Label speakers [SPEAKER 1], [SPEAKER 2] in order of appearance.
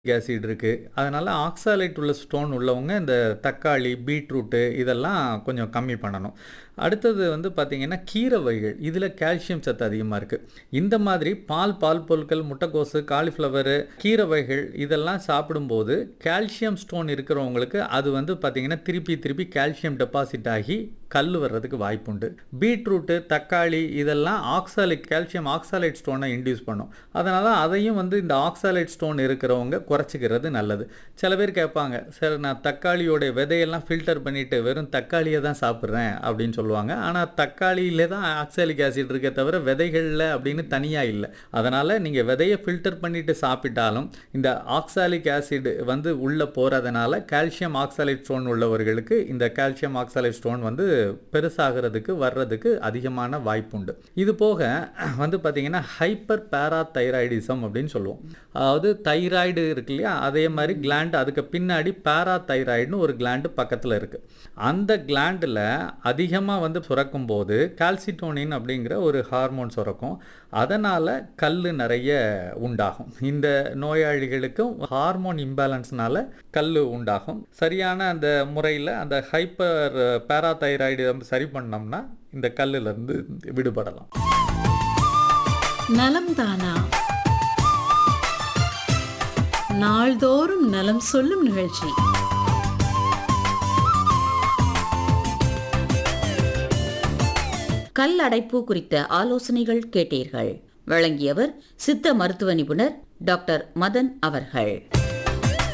[SPEAKER 1] Acid இருக்கு. அதனால ஆக்சாலேட் உள்ள ஸ்டோன் உள்ளவங்க இந்த தக்காளி, பீட்ரூட்டு இதெல்லாம் கொஞ்சம் கம்மி பண்ணணும். அடுத்தது வந்து பார்த்தீங்கன்னா, கீரை வகைகள். இதில கால்சியம் சத்து அதிகமா இருக்கு. இந்த மாதிரி பால், பால் பொருட்கள், முட்டைக்கோசு, காலிஃப்ளவரு, கீரை வகைகள் இதெல்லாம் சாப்பிடும்போது கால்சியம் ஸ்டோன் இருக்கிறவங்களுக்கு அது வந்து பார்த்தீங்கன்னா, திருப்பி திருப்பி கால்சியம் டெபாசிட் ஆகி கல்லு வர்றதுக்கு வாய்ப்புண்டு. பீட்ரூட்டு, தக்காளி இதெல்லாம் ஆக்சாலிக் கால்சியம் ஆக்சாலேட் ஸ்டோன இன்டியூஸ் பண்ணும். அதனால அதையும் வந்து இந்த ஆக்சாலேட் ஸ்டோன் இருக்கிறவங்க குறைச்சிக்கிறது நல்லது. சில பேர் கேட்பாங்க, "சார் நான் தக்காளியோட விதையெல்லாம் ஃபில்டர் பண்ணிட்டு வெறும் தக்காளிய தான் சாப்பிடுறேன்" அப்படின்னு சொல்லுவாங்க. ஆனா தக்காளியில தான் ஆக்சாலிக் ஆசிட் இருக்கே தவிர விதைகள்ல அப்படின்னு தனியா இல்ல. அதனால நீங்க விதைய ஃபில்டர் பண்ணிட்டு சாப்பிட்டாலும் இந்த ஆக்சாலிக் ஆசிட் வந்து உள்ள போறதுனால கால்சியம் ஆக்சாலேட் ஸ்டோன் உள்ளவர்களுக்கு இந்த கால்சியம் ஆக்சாலேட் ஸ்டோன் வந்து பெருசாகிறதுக்கு, வர்றதுக்கு அதிகமான வாய்ப்புண்டு. இது போக வந்து பார்த்தீங்கன்னா, ஹைப்பர் பாராதைராய்டிசம் அப்படின்னு சொல்லுவோம். அதாவது தைராய்டு இருக்கு இல்லையா? அதே மாரி கிளாண்ட் அதுக்கு பின்னாடி பாராதைராய்டுன்னு ஒரு கிளாண்ட் பக்கத்துல இருக்கு. அந்த கிளாண்ட்ல அதிகமா வந்து சுரக்கும்போது கால்சிட்டோனின் அப்படிங்கிற ஒரு ஹார்மோன் சுரக்கும். அதனால கல்லு நெறைய உண்டாகும். இந்த நோயாளிகளுக்கும் ஹார்மோன் இம்பேலன்ஸ்னால கல்லு உண்டாகும். சரியான அந்த முறையில அந்த ஹைப்பர் பாராதைராய்டிசம் சரி பண்ணோம்னா, இந்த கல்லுலருந்து விடுபடலாம்.
[SPEAKER 2] நலம் தானா நாள்தோறும் நலம் சொல்லும் நிகழ்ச்சி
[SPEAKER 3] கல் அடைப்பு குறித்த ஆலோசனைகள் கேட்டீர்கள் வழங்கியவர் சித்த மருத்துவ நிபுணர் டாக்டர் மதன் அவர்கள்